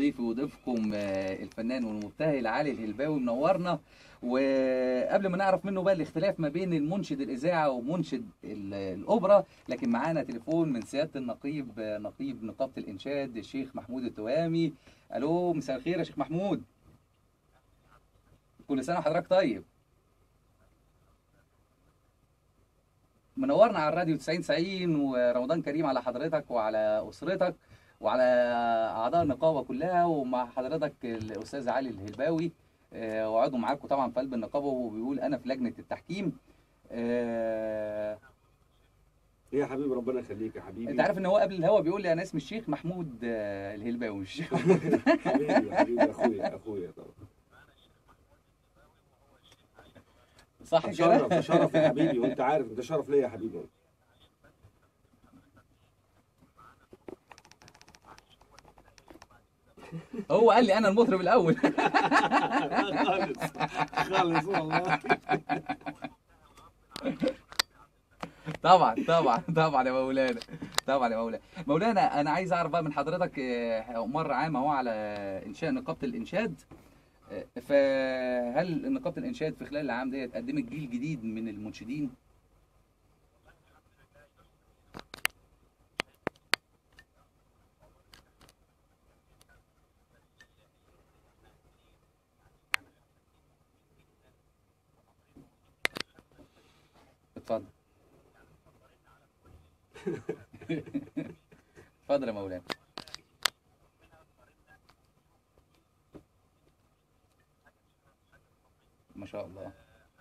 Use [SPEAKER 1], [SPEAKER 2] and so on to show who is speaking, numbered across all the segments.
[SPEAKER 1] ضيفي وضيفكم آه، الفنان والمبتهل علي الهلباوي منورنا وقبل ما نعرف منه بقى الاختلاف ما بين المنشد الاذاعه ومنشد ال- الاوبرا لكن معانا تليفون من سياده النقيب آه، نقيب نقابه الانشاد الشيخ محمود التوامي الو مساء الخير يا شيخ محمود كل سنه وحضرتك طيب منورنا على الراديو 90 90 ورمضان كريم على حضرتك وعلى اسرتك وعلى اعضاء النقابه كلها ومع حضرتك الاستاذ علي الهلباوي آه، وعضو معاكم طبعا في قلب النقابه وبيقول انا في لجنه التحكيم آه،
[SPEAKER 2] يا حبيبي ربنا يخليك يا حبيبي
[SPEAKER 1] انت عارف ان هو قبل الهوا بيقول لي انا اسمي الشيخ محمود آه، الهلباوي مش الشيخ محمود
[SPEAKER 2] حبيبي حبيبي اخويا اخويا طبعا
[SPEAKER 1] صح كده
[SPEAKER 2] تشرف تشرف يا حبيبي وانت عارف انت شرف ليا يا حبيبي
[SPEAKER 1] هو قال لي انا المطرب الاول
[SPEAKER 2] خالص خالص والله
[SPEAKER 1] طبعا طبعا طبعا يا مولانا طبعا يا مولانا مولانا انا عايز اعرف بقى من حضرتك آه، مر عام اهو على انشاء نقابه الانشاد آه، فهل نقابه الانشاد في خلال العام ديت قدمت جيل جديد من المنشدين اتفضل اتفضل يا مولانا ما شاء الله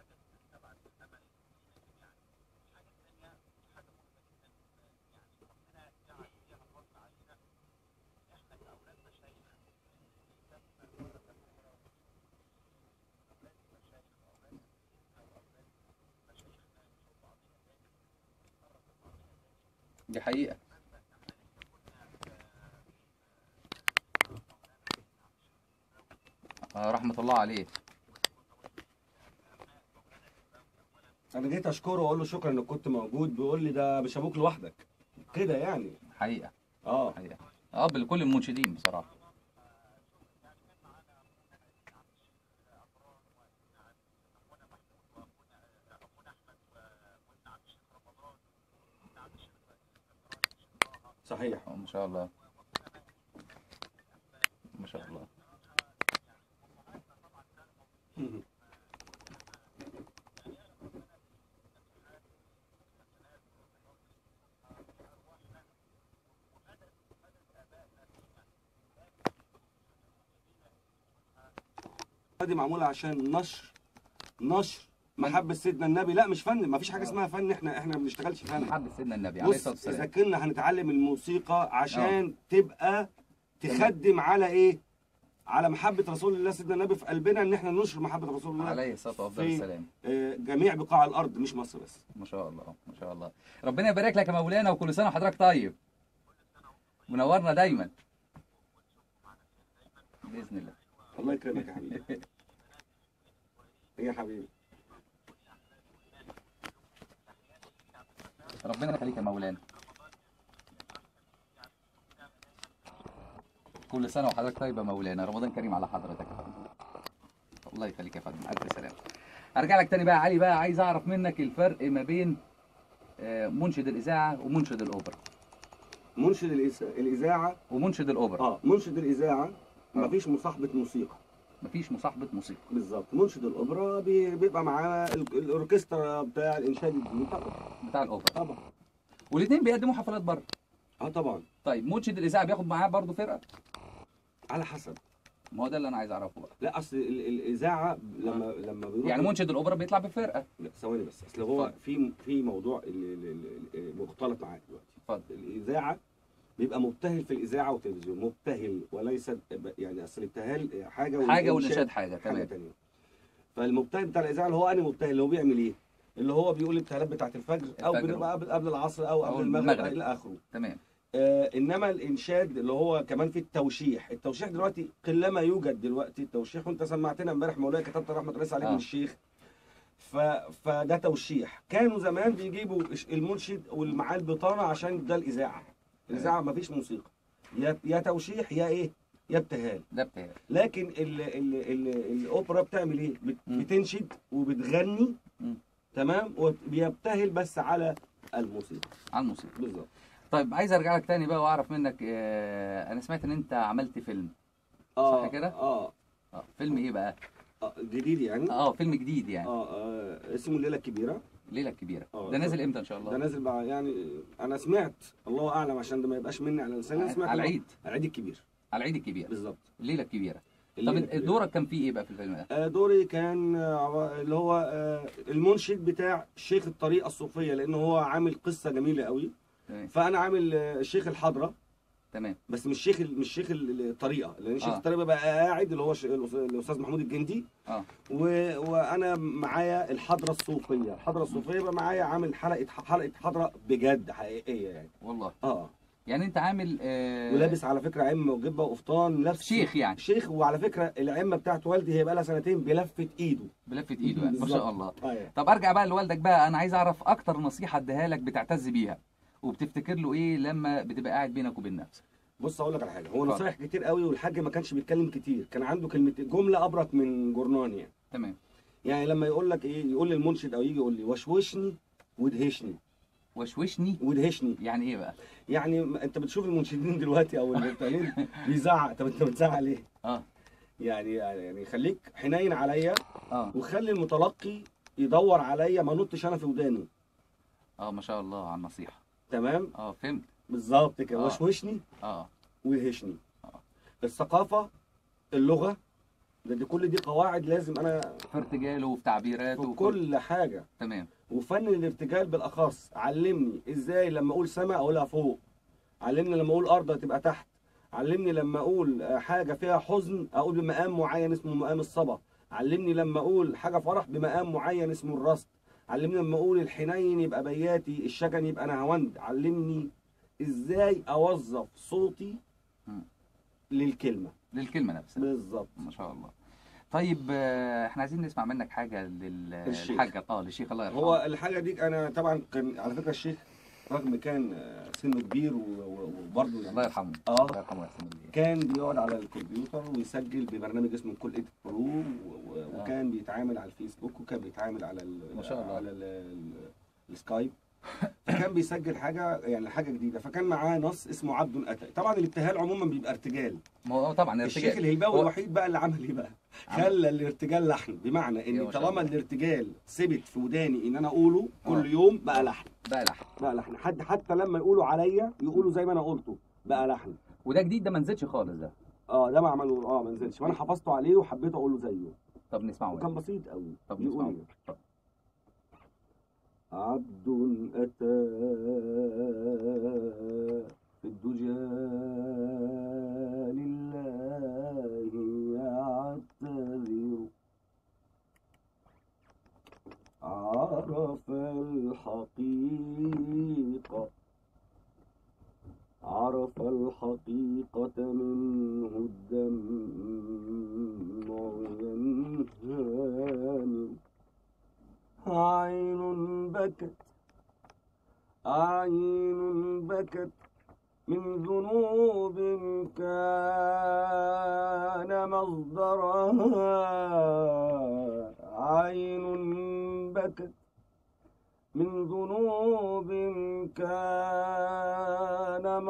[SPEAKER 1] دي حقيقة آه، رحمة الله عليه
[SPEAKER 2] انا جيت اشكره واقول له شكرا انك كنت موجود بيقول لي ده مش ابوك لوحدك كده يعني
[SPEAKER 1] حقيقة
[SPEAKER 2] اه
[SPEAKER 1] حقيقة اب لكل المنشدين بصراحة
[SPEAKER 2] صحيح
[SPEAKER 1] آه، ما شاء الله ما شاء الله
[SPEAKER 2] دي معموله عشان نشر نشر محبه سيدنا النبي لا مش فن ما فيش حاجه اسمها فن احنا احنا ما بنشتغلش فن
[SPEAKER 1] محبة سيدنا النبي عليه
[SPEAKER 2] بص
[SPEAKER 1] الصلاة
[SPEAKER 2] اذا
[SPEAKER 1] والسلام
[SPEAKER 2] كنا هنتعلم الموسيقى عشان تبقى تخدم على ايه على محبه رسول الله سيدنا النبي في قلبنا ان احنا ننشر محبه رسول الله
[SPEAKER 1] عليه الصلاة وأفضل
[SPEAKER 2] في-
[SPEAKER 1] السلام
[SPEAKER 2] آه، جميع بقاع الارض مش مصر بس
[SPEAKER 1] ما شاء الله ما شاء الله ربنا يبارك لك يا مولانا وكل سنة وحضرتك طيب منورنا دايما بإذن الله
[SPEAKER 2] الله يكرمك يا حبيبي يا حبيبي
[SPEAKER 1] ربنا يخليك يا مولانا كل سنة وحضرتك طيب يا مولانا رمضان كريم على حضرتك يا فندم الله يخليك يا فندم ألف سلامة أرجع لك تاني بقى يا علي بقى عايز أعرف منك الفرق ما بين آه، منشد الإذاعة ومنشد الأوبرا
[SPEAKER 2] منشد الإس- الاذاعه
[SPEAKER 1] ومنشد الأوبرا
[SPEAKER 2] اه منشد الاذاعه مفيش مصاحبه موسيقى
[SPEAKER 1] مفيش مصاحبة موسيقى
[SPEAKER 2] بالظبط منشد الاوبرا بي- بيبقى معاه ال- الاوركسترا بتاع الانشاد الديني طبعا
[SPEAKER 1] بتاع الأوبرا
[SPEAKER 2] طبعا
[SPEAKER 1] والاثنين بيقدموا حفلات بره
[SPEAKER 2] اه طبعا
[SPEAKER 1] طيب منشد الإذاعة بياخد معاه برضه فرقة
[SPEAKER 2] على حسب
[SPEAKER 1] ما هو ده اللي أنا عايز أعرفه بقى
[SPEAKER 2] لا اصل ال- الاذاعه لما لما بيروح
[SPEAKER 1] يعني منشد الأوبرا بيطلع بفرقة
[SPEAKER 2] لا ثواني بس اصل هو
[SPEAKER 1] اتفضل.
[SPEAKER 2] في في موضوع ال- ال- ال- مختلط معاك دلوقتي
[SPEAKER 1] اتفضل
[SPEAKER 2] الاذاعه بيبقى مبتهل في الاذاعه والتلفزيون مبتهل وليس يعني اصل الابتهال حاجه
[SPEAKER 1] حاجة
[SPEAKER 2] والإنشاد
[SPEAKER 1] والإنشاد حاجة
[SPEAKER 2] حاجه
[SPEAKER 1] تمام
[SPEAKER 2] ثانيه فالمبتهل بتاع الاذاعه اللي هو انهي مبتهل اللي هو بيعمل ايه؟ اللي هو بيقول الابتهالات بتاعت الفجر او
[SPEAKER 1] الفجر.
[SPEAKER 2] بنبقى قبل قبل العصر او
[SPEAKER 1] أو
[SPEAKER 2] قبل المغرب
[SPEAKER 1] المغرب.
[SPEAKER 2] الى اخره
[SPEAKER 1] تمام
[SPEAKER 2] آه انما الانشاد اللي هو كمان في التوشيح التوشيح دلوقتي قلما يوجد دلوقتي التوشيح وانت سمعتنا امبارح مولاي كتبت رحمه الله عليك
[SPEAKER 1] آه.
[SPEAKER 2] من الشيخ ف... فده توشيح كانوا زمان بيجيبوا الش- المنشد والمعاه البطانه عشان ده الاذاعه الاذاعه ما فيش موسيقى يا يا توشيح يا ايه يا ابتهال
[SPEAKER 1] ده ابتهال
[SPEAKER 2] لكن ال ال ال الاوبرا بتعمل ايه بت-
[SPEAKER 1] مم.
[SPEAKER 2] بتنشد وبتغني
[SPEAKER 1] مم.
[SPEAKER 2] تمام وبيبتهل بس على الموسيقى
[SPEAKER 1] على الموسيقى
[SPEAKER 2] بالظبط
[SPEAKER 1] طيب عايز ارجع لك تاني بقى واعرف منك آه انا سمعت ان انت عملت فيلم
[SPEAKER 2] اه
[SPEAKER 1] صح كده؟
[SPEAKER 2] اه
[SPEAKER 1] اه فيلم ايه بقى
[SPEAKER 2] آه، جديد يعني
[SPEAKER 1] اه فيلم جديد يعني
[SPEAKER 2] اه, آه اسمه الليله الكبيره
[SPEAKER 1] الليله الكبيره
[SPEAKER 2] آه.
[SPEAKER 1] ده نازل امتى ان شاء الله
[SPEAKER 2] ده نازل بقى يعني انا سمعت الله اعلم عشان ده ما يبقاش مني على لساني أنا سمعت
[SPEAKER 1] على
[SPEAKER 2] إنه-
[SPEAKER 1] العيد
[SPEAKER 2] على العيد الكبير
[SPEAKER 1] على العيد الكبير
[SPEAKER 2] بالظبط
[SPEAKER 1] الليله الكبيره طب
[SPEAKER 2] الليلة
[SPEAKER 1] انت-
[SPEAKER 2] الكبيرة.
[SPEAKER 1] دورك كان فيه ايه بقى في الفيلم ده
[SPEAKER 2] آه، دوري كان آه، عب- اللي هو آه، المنشد بتاع شيخ الطريقه الصوفيه لان هو عامل قصه جميله قوي
[SPEAKER 1] تمام
[SPEAKER 2] فانا عامل آه، شيخ الحضره
[SPEAKER 1] تمام
[SPEAKER 2] بس مش شيخ ال- مش شيخ ال- الطريقه لان شيخ
[SPEAKER 1] آه.
[SPEAKER 2] الطريقه بقى قاعد اللي هو ش- الأس- الاستاذ محمود الجندي
[SPEAKER 1] اه
[SPEAKER 2] و... وانا معايا الحضره الصوفيه الحضره الصوفيه بقى معايا عامل حلقه حلقه حضره بجد حقيقيه يعني
[SPEAKER 1] والله
[SPEAKER 2] اه
[SPEAKER 1] يعني انت عامل آه
[SPEAKER 2] ولابس على فكره عمه وجبه وقفطان لابس
[SPEAKER 1] شيخ يعني
[SPEAKER 2] شيخ وعلى فكره العمه بتاعت والدي هي بقى لها سنتين بلفه ايده
[SPEAKER 1] بلفه ايده يعني ما
[SPEAKER 2] بالظبط.
[SPEAKER 1] شاء الله
[SPEAKER 2] ايوه
[SPEAKER 1] طب ارجع بقى لوالدك بقى انا عايز اعرف اكتر نصيحه اديها لك بتعتز بيها وبتفتكر له ايه لما بتبقى قاعد بينك وبين نفسك
[SPEAKER 2] بص اقول لك على حاجه هو
[SPEAKER 1] اتفضل.
[SPEAKER 2] نصايح كتير قوي والحاج ما كانش بيتكلم كتير كان عنده كلمه جمله ابرك من جرنان يعني
[SPEAKER 1] تمام
[SPEAKER 2] يعني لما يقول لك ايه يقول للمنشد او يجي يقول لي وشوشني وادهشني
[SPEAKER 1] وشوشني
[SPEAKER 2] وادهشني
[SPEAKER 1] يعني ايه بقى
[SPEAKER 2] يعني م- انت بتشوف المنشدين دلوقتي او المبتدئين بيزعق طب انت بتزعق ليه؟
[SPEAKER 1] اه
[SPEAKER 2] يعني يعني خليك حنين عليا
[SPEAKER 1] اه
[SPEAKER 2] وخلي المتلقي يدور عليا ما نطش انا في ودانه
[SPEAKER 1] اه ما شاء الله على النصيحه
[SPEAKER 2] تمام
[SPEAKER 1] اه فهمت
[SPEAKER 2] بالظبط كده
[SPEAKER 1] آه.
[SPEAKER 2] وشوشني
[SPEAKER 1] اه
[SPEAKER 2] ويهشني
[SPEAKER 1] آه.
[SPEAKER 2] الثقافه اللغه ده دي كل دي قواعد لازم انا
[SPEAKER 1] في ارتجاله وفي تعبيراته
[SPEAKER 2] في
[SPEAKER 1] وكل
[SPEAKER 2] كل حاجه
[SPEAKER 1] تمام
[SPEAKER 2] وفن الارتجال بالاخص علمني ازاي لما اقول سما اقولها فوق علمني لما اقول ارض تبقى تحت علمني لما اقول آه، حاجه فيها حزن اقول بمقام معين اسمه مقام الصبا علمني لما اقول حاجه فرح بمقام معين اسمه الرصد علمني لما اقول الحنين يبقى بياتي الشجن يبقى نهاوند علمني ازاي اوظف صوتي
[SPEAKER 1] مم.
[SPEAKER 2] للكلمه
[SPEAKER 1] للكلمه نفسها
[SPEAKER 2] بالظبط
[SPEAKER 1] ما شاء الله طيب آه، احنا عايزين نسمع منك حاجه
[SPEAKER 2] الشيخ.
[SPEAKER 1] للحاج اه للشيخ الله يرحمه
[SPEAKER 2] هو الحاجه دي انا طبعا كان على فكره الشيخ رغم كان آه، سنه كبير و- و- وبرضه
[SPEAKER 1] الله يرحمه
[SPEAKER 2] آه.
[SPEAKER 1] الله يرحمه ويحسن اليه
[SPEAKER 2] كان بيقعد على الكمبيوتر ويسجل ببرنامج اسمه كول ايديت برو و- و- وكان بيتعامل على الفيسبوك وكان بيتعامل على ال
[SPEAKER 1] ما شاء الله.
[SPEAKER 2] على ال ال السكايب فكان بيسجل حاجه يعني حاجه جديده فكان معاه نص اسمه عبد اتى طبعا الابتهال عموما بيبقى ارتجال
[SPEAKER 1] ما هو طبعا
[SPEAKER 2] الشيخ
[SPEAKER 1] ارتجال
[SPEAKER 2] الهلباوي
[SPEAKER 1] هو-
[SPEAKER 2] الوحيد بقى اللي عمل ايه بقى
[SPEAKER 1] عمل-
[SPEAKER 2] خلى الارتجال لحن بمعنى
[SPEAKER 1] يا
[SPEAKER 2] ان
[SPEAKER 1] ما شاء
[SPEAKER 2] طالما
[SPEAKER 1] الله.
[SPEAKER 2] الارتجال ثبت في وداني ان انا اقوله
[SPEAKER 1] آه.
[SPEAKER 2] كل يوم بقى لحن
[SPEAKER 1] بقى لحن
[SPEAKER 2] بقى لحن حد حتى لما يقولوا عليا يقولوا زي ما انا قلته بقى لحن
[SPEAKER 1] وده جديد ده ما نزلش خالص ده
[SPEAKER 2] اه ده ما عمله اه ما نزلش وانا حفظته عليه وحبيت اقوله زيه
[SPEAKER 1] طب نسمعه
[SPEAKER 2] وكان
[SPEAKER 1] بقى.
[SPEAKER 2] بسيط قوي
[SPEAKER 1] طب
[SPEAKER 2] بيقول
[SPEAKER 1] نسمعه
[SPEAKER 2] إيه؟ عبد أتى في الدجى لله يعتذر عرف الحقيقة عرف الحقيقة منه الدمع ينهمر عين بكت عين بكت من ذنوب كان مصدرها عين بكت من ذنوب كان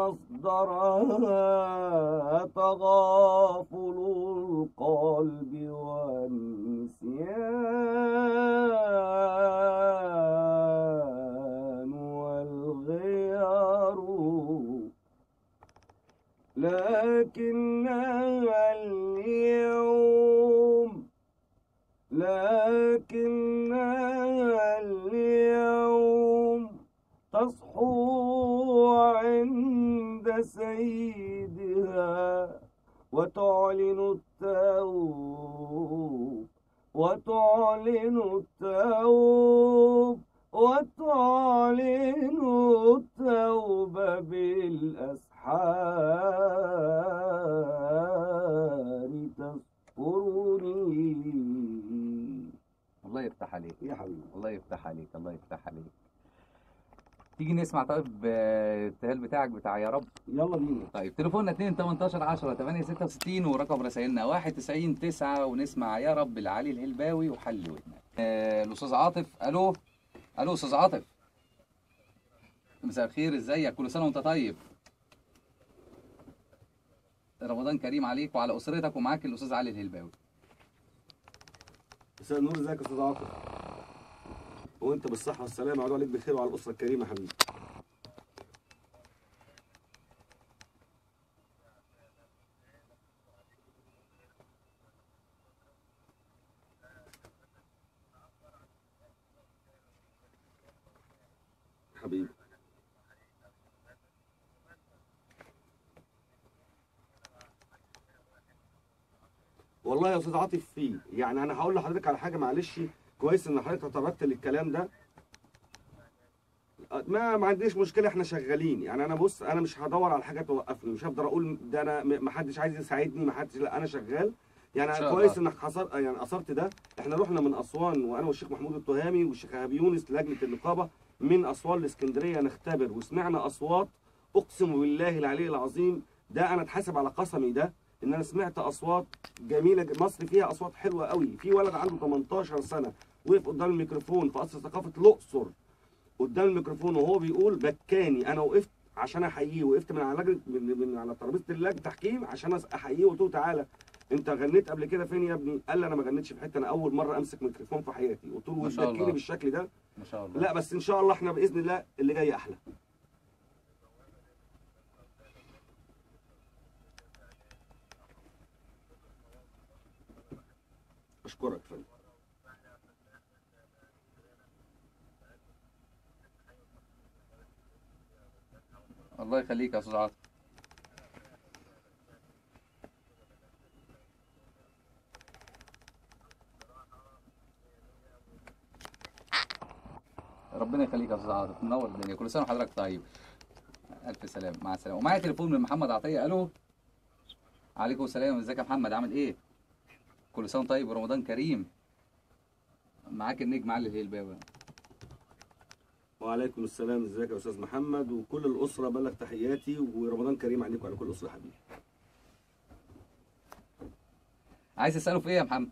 [SPEAKER 2] مصدرها تغافل القلب والنسيان والغيار لكنها اليوم لكنها اليوم تصحو عند سيدها وتعلن التوب وتعلن التوب وتعلن التوب بالأسحار تذكرني
[SPEAKER 1] الله يفتح عليك
[SPEAKER 2] يا حبيبي
[SPEAKER 1] الله يفتح عليك الله يفتح عليك تيجي نسمع طيب آه، التهال بتاعك بتاع يا رب
[SPEAKER 2] يلا بينا
[SPEAKER 1] طيب تليفوننا 2 18 10 8 66 ورقم رسائلنا 91 9 ونسمع يا رب لعلي الهلباوي وحل ودنك آه، الاستاذ عاطف الو الو استاذ عاطف مساء الخير ازيك كل سنه وانت طيب رمضان كريم عليك وعلى اسرتك ومعاك الاستاذ علي الهلباوي
[SPEAKER 2] مساء النور ازيك يا استاذ عاطف وانت بالصحه والسلامه يعود عليك بخير وعلى الاسره الكريمه يا حبيبي حبيبي والله يا استاذ عاطف فيه يعني انا هقول لحضرتك على حاجه معلش كويس ان حضرتك تطرقت للكلام ده ما ما عنديش مشكله احنا شغالين يعني انا بص انا مش هدور على حاجه توقفني مش هفضل اقول ده انا م- ما حدش عايز يساعدني ما حدش لا انا شغال يعني
[SPEAKER 1] إن شاء
[SPEAKER 2] كويس
[SPEAKER 1] الله.
[SPEAKER 2] انك حصر يعني اثرت ده احنا رحنا من اسوان وانا والشيخ محمود التهامي والشيخ ابي يونس لجنه النقابه من اسوان لاسكندريه نختبر وسمعنا اصوات اقسم بالله العلي العظيم ده انا اتحاسب على قسمي ده ان انا سمعت اصوات جميله ج- مصر فيها اصوات حلوه قوي في ولد عنده 18 سنه وقف قدام الميكروفون في قصر ثقافه الاقصر قدام الميكروفون وهو بيقول بكاني انا وقفت عشان احييه وقفت من على لجنه من, من على ترابيزه اللجنه التحكيم عشان أس- احييه وقلت له تعالى انت غنيت قبل كده فين يا ابني؟ قال لي انا ما غنيتش في حته انا اول مره امسك ميكروفون في حياتي قلت له
[SPEAKER 1] ما شاء
[SPEAKER 2] وتبكيني
[SPEAKER 1] الله.
[SPEAKER 2] بالشكل ده
[SPEAKER 1] ما شاء الله
[SPEAKER 2] لا بس ان شاء الله احنا باذن الله اللي جاي احلى اشكرك يا فندم
[SPEAKER 1] الله يخليك يا استاذ عاطف ربنا يخليك يا استاذ عاطف منور الدنيا كل سنه وحضرتك طيب الف سلام مع السلامه ومعايا تليفون من محمد عطيه الو عليكم السلام ازيك يا محمد عامل ايه كل سنه طيب ورمضان كريم معاك النجم علي الهلباوي
[SPEAKER 2] وعليكم السلام ازيك يا استاذ محمد وكل الاسره بلغ تحياتي ورمضان كريم عليكم وعلى كل الاسره حبيبي
[SPEAKER 1] عايز تساله في ايه يا محمد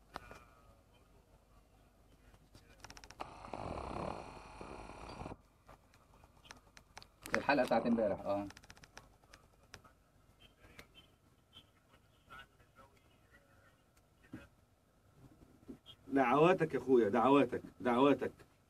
[SPEAKER 1] الحلقه بتاعت امبارح اه
[SPEAKER 2] دعواتك يا اخويا دعواتك دعواتك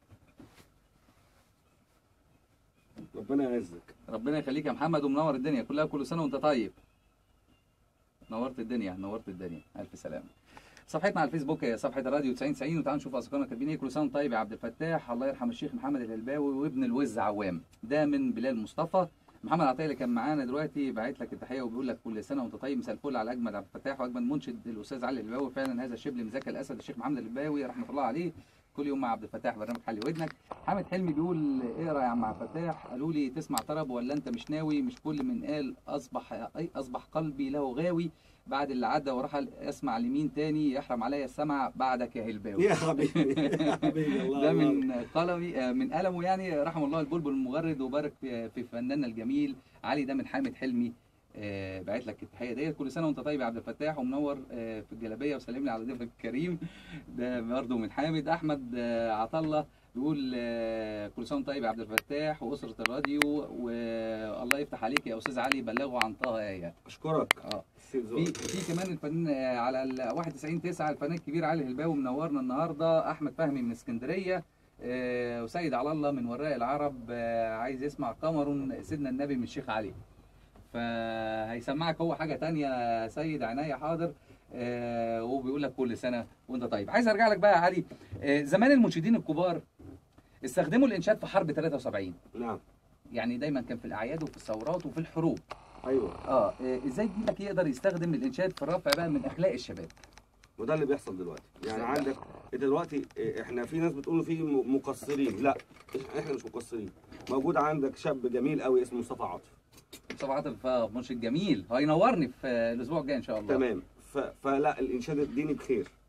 [SPEAKER 2] ربنا يعزك
[SPEAKER 1] ربنا يخليك يا محمد ومنور الدنيا كلها كل سنه وانت طيب نورت الدنيا نورت الدنيا الف سلامه صفحتنا على الفيسبوك هي صفحه الراديو 9090 وتعالوا نشوف اصدقائنا كاتبين ايه كل سنه وانت طيب يا عبد الفتاح الله يرحم الشيخ محمد الهلباوي وابن الوز عوام ده من بلال مصطفى محمد عطيه اللي كان معانا دلوقتي باعت لك التحيه وبيقول لك كل سنه وانت طيب مساء الفل على اجمد عبد الفتاح واجمد منشد الاستاذ علي الهلباوي فعلا هذا الشبل مزكى الاسد الشيخ محمد الهلباوي رحمه الله عليه كل يوم مع عبد الفتاح برنامج حلي ودنك حامد حلمي بيقول اقرا يا عم عبد الفتاح قالوا لي تسمع طرب ولا انت مش ناوي مش كل من قال اصبح اي اصبح قلبي له غاوي بعد اللي عدى وراح اسمع لمين تاني يحرم عليا السمع بعدك يا هلباوي
[SPEAKER 2] يا حبيبي يا حبيبي الله
[SPEAKER 1] ده
[SPEAKER 2] الله.
[SPEAKER 1] من قلمي آه، من قلمه يعني رحم الله البلبل المغرد وبارك في في فناننا الجميل علي ده من حامد حلمي آه، بعت لك التحيه ديت كل سنه وانت طيب يا عبد الفتاح ومنور آه، في الجلابيه وسلم لي على ضيفك الكريم ده برضه من حامد احمد آه، عطله بيقول آه، كل سنه وانت طيب يا عبد الفتاح واسره الراديو والله يفتح عليك يا استاذ علي بلغوا عن طه ايه
[SPEAKER 2] اشكرك
[SPEAKER 1] اه
[SPEAKER 2] سيد
[SPEAKER 1] في
[SPEAKER 2] ذوقك.
[SPEAKER 1] في كمان الفنان آه، على ال 91 9 الفنان الكبير علي الهلباوي منورنا النهارده احمد فهمي من اسكندريه آه، وسيد على الله من وراء العرب آه، عايز يسمع قمر سيدنا النبي من الشيخ علي فهيسمعك هو حاجه تانية يا سيد عناية حاضر آه، وبيقول لك كل سنه وانت طيب عايز ارجع لك بقى يا علي آه، زمان المنشدين الكبار استخدموا الانشاد في حرب 73
[SPEAKER 2] نعم
[SPEAKER 1] يعني دايما كان في الاعياد وفي الثورات وفي الحروب
[SPEAKER 2] ايوه
[SPEAKER 1] اه آه، ازاي جيلك يقدر يستخدم الانشاد في الرفع بقى من اخلاق الشباب
[SPEAKER 2] وده اللي بيحصل دلوقتي يعني
[SPEAKER 1] ازاي
[SPEAKER 2] عندك انت دلوقتي اه، احنا في ناس بتقول في م- مقصرين لا احنا مش مقصرين موجود عندك شاب جميل قوي اسمه مصطفى عاطف
[SPEAKER 1] مصطفى عاطف آه، منشد جميل هينورني في آه، الاسبوع الجاي ان شاء الله
[SPEAKER 2] تمام ف... فلا الانشاد الديني بخير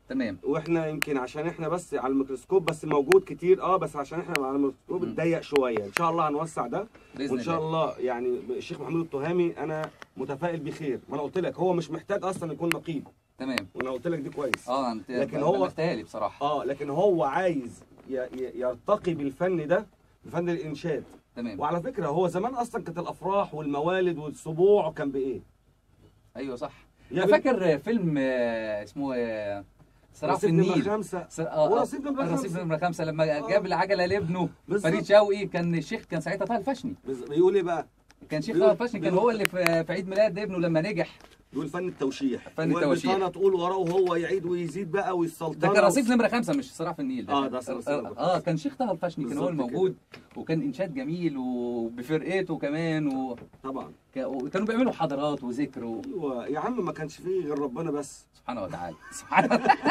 [SPEAKER 1] تمام
[SPEAKER 2] واحنا يمكن عشان احنا بس على الميكروسكوب بس موجود كتير اه بس عشان احنا على الميكروسكوب
[SPEAKER 1] مم.
[SPEAKER 2] اتضيق شويه ان شاء الله هنوسع ده
[SPEAKER 1] باذن
[SPEAKER 2] وان شاء
[SPEAKER 1] الله
[SPEAKER 2] الله يعني الشيخ محمود التهامي انا متفائل بخير ما انا قلت لك هو مش محتاج اصلا يكون نقيب
[SPEAKER 1] تمام
[SPEAKER 2] وانا قلت لك دي كويس
[SPEAKER 1] اه انت
[SPEAKER 2] لكن هو-
[SPEAKER 1] بلغتها لي بصراحه
[SPEAKER 2] اه لكن هو عايز ي- ي- يرتقي بالفن ده بفن الانشاد
[SPEAKER 1] تمام
[SPEAKER 2] وعلى فكره هو زمان اصلا كانت الافراح والموالد والسبوع كان بايه
[SPEAKER 1] ايوه صح
[SPEAKER 2] يا
[SPEAKER 1] انا فاكر فيلم آه، اسمه آه، صراع في
[SPEAKER 2] رصيد نمرة
[SPEAKER 1] النيل
[SPEAKER 2] خمسة
[SPEAKER 1] س- اه آه،
[SPEAKER 2] ورصيد نمرة
[SPEAKER 1] الرصيد
[SPEAKER 2] خمسة.
[SPEAKER 1] نمرة خمسة لما
[SPEAKER 2] آه.
[SPEAKER 1] جاب العجلة لابنه
[SPEAKER 2] بالظبط.
[SPEAKER 1] فريد شوقي كان الشيخ كان ساعتها طه الفشني
[SPEAKER 2] بز- بيقول ايه بقى
[SPEAKER 1] كان شيخ
[SPEAKER 2] بيقول-
[SPEAKER 1] طه الفشني كان
[SPEAKER 2] بيقول-
[SPEAKER 1] هو اللي في في عيد ميلاد ابنه لما نجح
[SPEAKER 2] بيقول فن التوشيح
[SPEAKER 1] فن التوشيح.
[SPEAKER 2] والبطانه تقول وراه وهو يعيد ويزيد بقى والسلطنه
[SPEAKER 1] ده كان رصيف نمرة خمسة مش صراع في النيل
[SPEAKER 2] آه، ده صراع في النيل.
[SPEAKER 1] اه آه، كان شيخ طه الفشني كان هو
[SPEAKER 2] بالظبط
[SPEAKER 1] الموجود وكان انشاد جميل وبفرقته كمان وك-
[SPEAKER 2] طبعا
[SPEAKER 1] وكانوا بيعملوا حضارات وذكر و...
[SPEAKER 2] ايوه يا عم ما كانش فيه غير ربنا بس
[SPEAKER 1] سبحانه وتعالى سبحانه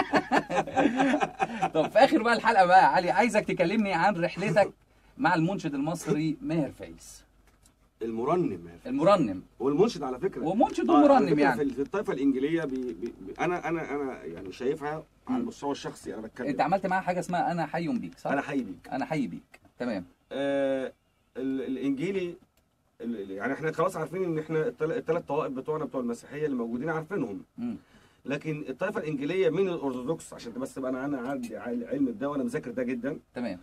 [SPEAKER 1] وتعالى طب في اخر بقى الحلقه بقى يا علي عايزك تكلمني عن رحلتك مع المنشد المصري ماهر فايز
[SPEAKER 2] المرنم
[SPEAKER 1] المرنم
[SPEAKER 2] والمنشد على فكره
[SPEAKER 1] ومنشد
[SPEAKER 2] آه، على
[SPEAKER 1] ومرنم
[SPEAKER 2] فكرة
[SPEAKER 1] يعني
[SPEAKER 2] في في الطائفه الانجيليه بي بي بي انا انا انا يعني شايفها على
[SPEAKER 1] مم.
[SPEAKER 2] المستوى الشخصي انا بتكلم
[SPEAKER 1] انت عملت معاه حاجه اسمها انا حي بيك صح
[SPEAKER 2] انا حي بيك
[SPEAKER 1] انا حي بيك تمام
[SPEAKER 2] آه ال- الانجيلي ال- ال- يعني احنا خلاص عارفين ان احنا الثلاث طوائف بتوعنا بتوع المسيحيه اللي موجودين عارفينهم
[SPEAKER 1] مم.
[SPEAKER 2] لكن الطائفه الانجيليه من الارثوذكس عشان بس تبقى انا انا عندي علم ده وانا مذاكر ده جدا
[SPEAKER 1] تمام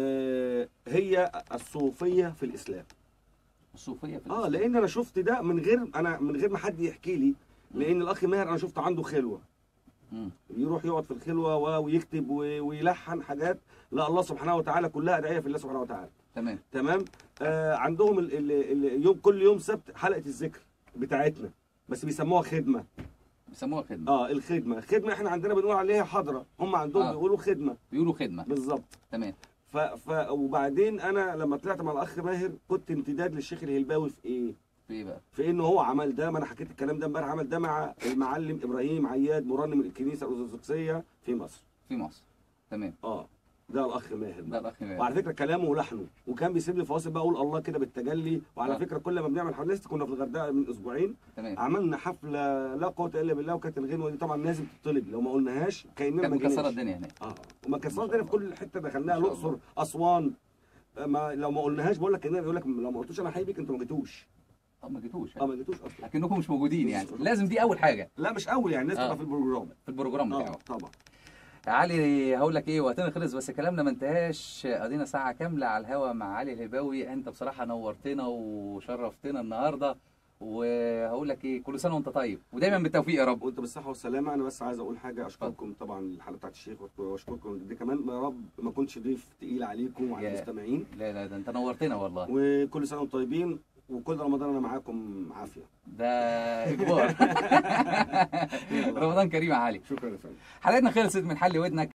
[SPEAKER 2] آه هي الصوفيه في الاسلام
[SPEAKER 1] الصوفيه في
[SPEAKER 2] اه
[SPEAKER 1] الإسلام.
[SPEAKER 2] لان انا شفت ده من غير انا من غير ما حد يحكي لي لان الاخ ماهر انا شفت عنده خلوه
[SPEAKER 1] مم.
[SPEAKER 2] يروح يقعد في الخلوه و- ويكتب و- ويلحن حاجات لا الله سبحانه وتعالى كلها ادعيه في الله سبحانه وتعالى
[SPEAKER 1] تمام
[SPEAKER 2] تمام آه عندهم ال ال ال يوم كل يوم سبت حلقه الذكر بتاعتنا بس بيسموها خدمه
[SPEAKER 1] بيسموها خدمه
[SPEAKER 2] اه الخدمه الخدمه احنا عندنا بنقول عليها حضره هم عندهم
[SPEAKER 1] آه.
[SPEAKER 2] آه. بيقولوا خدمه
[SPEAKER 1] بيقولوا خدمه
[SPEAKER 2] بالظبط
[SPEAKER 1] تمام
[SPEAKER 2] ف, ف وبعدين انا لما طلعت مع الاخ ماهر كنت امتداد للشيخ الهلباوي في ايه
[SPEAKER 1] في ايه بقى
[SPEAKER 2] في انه هو عمل ده ما انا حكيت الكلام ده امبارح عمل ده مع المعلم ابراهيم عياد مرنم الكنيسه الارثوذكسيه في مصر
[SPEAKER 1] في مصر تمام
[SPEAKER 2] اه ده الاخ ماهر
[SPEAKER 1] ده الاخ ماهر.
[SPEAKER 2] وعلى فكره كلامه ولحنه وكان بيسيب لي فواصل بقى اقول الله كده بالتجلي وعلى
[SPEAKER 1] آه.
[SPEAKER 2] فكره كل ما بنعمل حفله لسه كنا في الغردقه من اسبوعين
[SPEAKER 1] تمام
[SPEAKER 2] عملنا حفله لا قوه الا بالله وكانت الغنوه دي طبعا لازم تطلب لو ما قلناهاش كاننا
[SPEAKER 1] كانت
[SPEAKER 2] ما
[SPEAKER 1] مكسره
[SPEAKER 2] جيناش
[SPEAKER 1] الدنيا هناك
[SPEAKER 2] اه وما كسرت
[SPEAKER 1] ما شاء
[SPEAKER 2] الدنيا في كل حته دخلناها
[SPEAKER 1] ما شاء
[SPEAKER 2] الاقصر
[SPEAKER 1] الله.
[SPEAKER 2] اسوان آه، ما لو ما قلناهاش بقول لك كاننا بيقول لك لو ما قلتوش انا حبيبك انتوا ما جيتوش
[SPEAKER 1] طب ما جيتوش
[SPEAKER 2] اه ما جيتوش اصلا
[SPEAKER 1] لكنكم مش موجودين يعني لازم دي اول حاجه
[SPEAKER 2] لا مش اول يعني الناس
[SPEAKER 1] آه.
[SPEAKER 2] تبقى في البروجرام
[SPEAKER 1] في البروجرام
[SPEAKER 2] اه
[SPEAKER 1] بتاعه
[SPEAKER 2] طبعا
[SPEAKER 1] يا علي هقول لك ايه وقتنا خلص بس كلامنا ما انتهاش قضينا ساعه كامله على الهوا مع علي الهباوي انت بصراحه نورتنا وشرفتنا النهارده وهقول لك ايه كل سنه وانت طيب ودايما بالتوفيق يا رب
[SPEAKER 2] وانت بالصحه والسلامه انا بس عايز اقول حاجه اشكركم طبعا الحلقه بتاعت الشيخ واشكركم دي كمان يا رب ما كنتش ضيف تقيل عليكم وعلى
[SPEAKER 1] يا.
[SPEAKER 2] المستمعين
[SPEAKER 1] لا لا ده انت نورتنا والله
[SPEAKER 2] وكل سنه وانتم طيبين وكل رمضان انا معاكم عافيه
[SPEAKER 1] ده اجبار رمضان كريم يا علي
[SPEAKER 2] شكرا يا فندم
[SPEAKER 1] حلقتنا خلصت من حل ودنك